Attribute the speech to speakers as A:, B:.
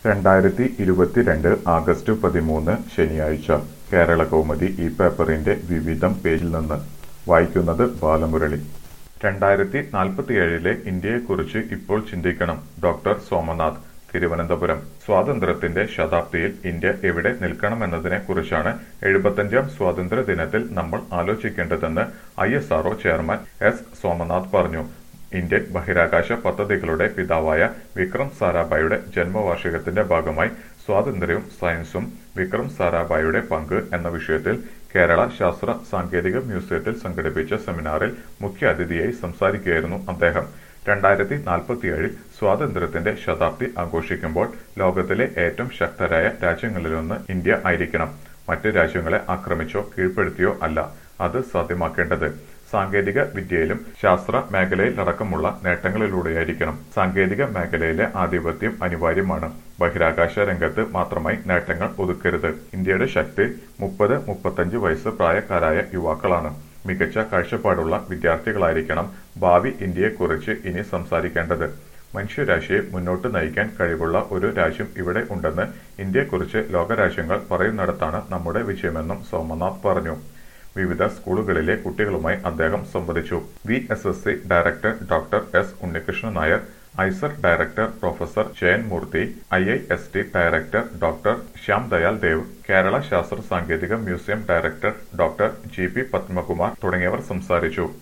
A: രണ്ടായിരത്തി ഇരുപത്തിരണ്ട് ആഗസ്റ്റ് പതിമൂന്ന് ശനിയാഴ്ച കേരളകൗമുദി ഈ പേപ്പറിന്റെ വിവിധം പേജിൽ നിന്ന് വായിക്കുന്നത് ബാലമുരളി രണ്ടായിരത്തി നാൽപ്പത്തിയേഴിലെ ഇന്ത്യയെക്കുറിച്ച് ഇപ്പോൾ ചിന്തിക്കണം ഡോക്ടർ സോമനാഥ് തിരുവനന്തപുരം സ്വാതന്ത്ര്യത്തിന്റെ ശതാബ്ദിയിൽ ഇന്ത്യ എവിടെ നിൽക്കണമെന്നതിനെ കുറിച്ചാണ് എഴുപത്തഞ്ചാം സ്വാതന്ത്ര്യ ദിനത്തിൽ നമ്മൾ ആലോചിക്കേണ്ടതെന്ന് I S R O chairman S Somanath പറഞ്ഞു ഇന്ത്യൻ ബഹിരാകാശ പദ്ധതികളുടെ പിതാവായ വിക്രം സാരാഭായുടെ ജന്മവാർഷികത്തിന്റെ ഭാഗമായി സ്വാതന്ത്ര്യവും സയൻസും വിക്രം സാരാഭായുടെ പങ്ക് എന്ന വിഷയത്തിൽ കേരള ശാസ്ത്ര സാങ്കേതിക മ്യൂസിയത്തിൽ സംഘടിപ്പിച്ച സെമിനാറിൽ മുഖ്യാതിഥിയായി സംസാരിക്കുകയായിരുന്നു അദ്ദേഹം രണ്ടായിരത്തി നാൽപ്പത്തിയേഴിൽ സ്വാതന്ത്ര്യത്തിന്റെ ശതാബ്ദി ആഘോഷിക്കുമ്പോൾ ലോകത്തിലെ ഏറ്റവും ശക്തരായ രാജ്യങ്ങളിലൊന്ന് ഇന്ത്യ ആയിരിക്കണം മറ്റ് രാജ്യങ്ങളെ ആക്രമിച്ചോ കീഴ്പ്പെടുത്തിയോ അല്ല അത് സാധ്യമാക്കേണ്ടത് സാങ്കേതിക വിദ്യയിലും ശാസ്ത്ര മേഖലയിലടക്കമുള്ള നേട്ടങ്ങളിലൂടെയായിരിക്കണം സാങ്കേതിക മേഖലയിലെ ആധിപത്യം അനിവാര്യമാണ് ബഹിരാകാശ രംഗത്ത് മാത്രമായി നേട്ടങ്ങൾ ഒതുക്കരുത് ഇന്ത്യയുടെ ശക്തി മുപ്പത് മുപ്പത്തഞ്ച് വയസ്സ് പ്രായക്കാരായ യുവാക്കളാണ് മികച്ച കാഴ്ചപ്പാടുള്ള വിദ്യാർത്ഥികളായിരിക്കണം ഭാവി ഇന്ത്യയെക്കുറിച്ച് ഇനി സംസാരിക്കേണ്ടത് മനുഷ്യരാശിയെ മുന്നോട്ട് നയിക്കാൻ കഴിവുള്ള ഒരു രാജ്യം ഇവിടെ ഉണ്ടെന്ന് ഇന്ത്യയെക്കുറിച്ച് ലോകരാജ്യങ്ങൾ പറയുന്നിടത്താണ് നമ്മുടെ വിജയമെന്നും സോമനാഥ് പറഞ്ഞു വിവിധ സ്കൂളുകളിലെ കുട്ടികളുമായി അദ്ദേഹം സംവദിച്ചു V S S C director doctor S Unnikrishnan Nair IISER director professor Jayan Murthy I I S T director doctor Shyam Dayal Dev Kerala ശാസ്ത്ര സാങ്കേതിക museum director doctor G P Padmakumar തുടങ്ങിയവർ സംസാരിച്ചു